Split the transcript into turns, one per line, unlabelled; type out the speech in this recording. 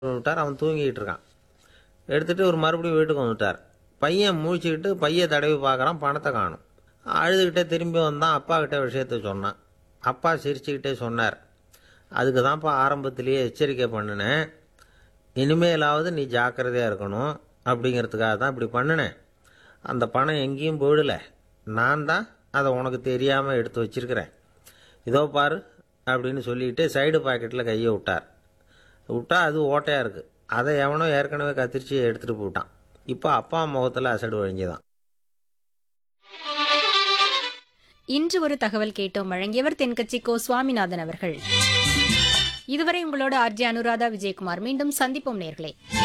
விட்டார் அவன் தூங்கிக்கிட்டு இருக்கான் எடுத்துட்டு ஒரு மறுபடியும் வீட்டுக்கு வந்துட்டார் பையன் முழிச்சுக்கிட்டு பைய தடவி பார்க்குறான் பணத்தை காணும் அழுதுகிட்டே திரும்பி வந்தான் அப்பா கிட்ட விஷயத்த சொன்னான் அப்பா சிரிச்சுக்கிட்டே சொன்னார் அதுக்கு தான்ப்பா ஆரம்பத்திலேயே எச்சரிக்கை பண்ணினேன் இனிமேலாவது நீ ஜாக்கிரதையாக இருக்கணும் அப்படிங்கிறதுக்காக தான் இப்படி பண்ணினேன் அந்த பணம் எங்கேயும் போயிடல நான் தான் அதை உனக்கு தெரியாமல் எடுத்து வச்சிருக்கிறேன் இதோ பாரு அப்படின்னு சொல்லிட்டு சைடு பாக்கெட்டில் கையை விட்டார் விட்டா அது ஓட்டையாக இருக்குது அதை எவனோ ஏற்கனவே கத்திரிச்சு எடுத்துகிட்டு போயிட்டான் இப்போ அப்பா முகத்தில் அசடு வழிஞ்சுதான்
இன்று ஒரு தகவல் கேட்டோம் வழங்கியவர் தென்கட்சி கோ சுவாமிநாதன் அவர்கள் இதுவரை உங்களோட ஆர்ஜி அனுராதா விஜயகுமார் மீண்டும் சந்திப்போம் நேர்களே